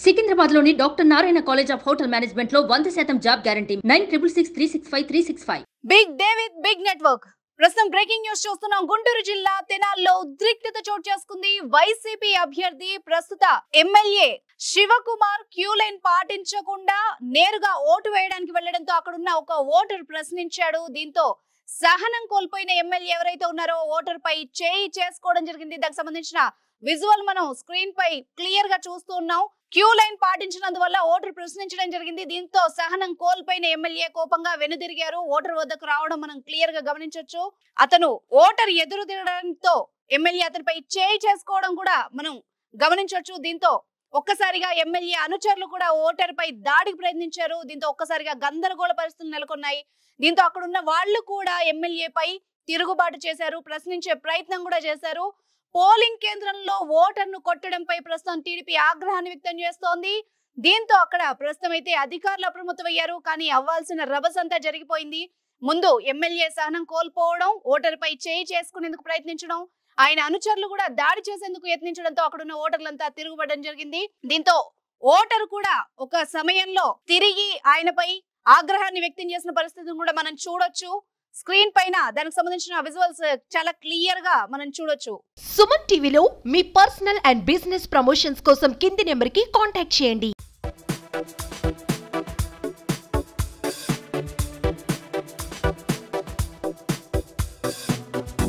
సికింద్రాబాద్ లోని doctor Narayana college of hotel management లో వంద శాతం job guarantee nine triple six three six five three six five big day with big network ప్రస్తుతం breaking news చూస్తున్నాం గుంటూరు జిల్లా తెనాల్లో ఉద్రిక్తత చోటు చేసుకుంది వైసీపీ అభ్యర్థి ప్రస్తుత ఎమ్మెల్యే శివకుమార్ క్యూ లైన్ పాటించకుండా నేరుగా ఓటు వేయడానికి వెళ్లడంతో అక్కడున్న ఒక ఓటర్ ప్రశ్నించాడు దీంతో సహనం కోల్పోయిన ఎమ్మెల్యే ఎవరైతే ఉన్నారో ఓటర్ పై చేయి చేసుకోవడం జరిగింది దానికి సంబంధించిన విజువల్ మనం స్క్రీన్ పై క్లియర్ గా చూస్తూ ఉన్నాం క్యూ లైన్ పాటించినందువల్ల ఓటర్ ప్రశ్నించడం జరిగింది దీంతో సహనం కోల్పోయిన ఎమ్మెల్యే కోపంగా వెనుదిరిగారు ఓటర్ వద్దకు రావడం మనం క్లియర్ గా గమనించొచ్చు అతను ఓటర్ ఎదురు తిరగడంతో ఎమ్మెల్యే అతనిపై చేయి చేసుకోవడం కూడా మనం గమనించొచ్చు దీంతో ఒక్కసారిగా ఎమ్మెల్యే అనుచరులు కూడా ఓటర్ పై దాడికి ప్రయత్నించారు దీంతో ఒక్కసారిగా గందరగోళ పరిస్థితులు నెలకొన్నాయి దీంతో అక్కడ ఉన్న వాళ్ళు కూడా ఎమ్మెల్యేపై తిరుగుబాటు చేశారు ప్రశ్నించే ప్రయత్నం కూడా చేశారు పోలింగ్ కేంద్రంలో ఓటర్ను కొట్టడంపై ప్రస్తుతం టీడీపీ ఆగ్రహాన్ని వ్యక్తం చేస్తోంది దీంతో అక్కడ ప్రస్తుతం అయితే అధికారులు అప్రమత్తమయ్యారు కానీ అవ్వాల్సిన రభస అంతా జరిగిపోయింది ముందు ఎమ్మెల్యే సహనం కోల్పోవడం ఓటర్పై చేయి చేసుకునేందుకు ప్రయత్నించడం ఆయన అనుచరులు కూడా దాడి చేసేందుకు యత్నించడంతో అక్కడున్న ఓటర్లంతా తిరుగుబడడం జరిగింది దీంతో ఓటర్ కూడా ఒక సమయంలో తిరిగి ఆయనపై ఆగ్రహాన్ని వ్యక్తం చేసిన పరిస్థితిని కూడా మనం చూడొచ్చు స్క్రీన్ పైన దానికి సంబంధించిన విజువల్స్ చాలా క్లియర్ గా మనం చూడొచ్చు సుమన్ టీవీలో మీ పర్సనల్ అండ్ బిజినెస్ ప్రమోషన్స్ కోసం కింది నెంబర్కి కాంటాక్ట్ చేయండి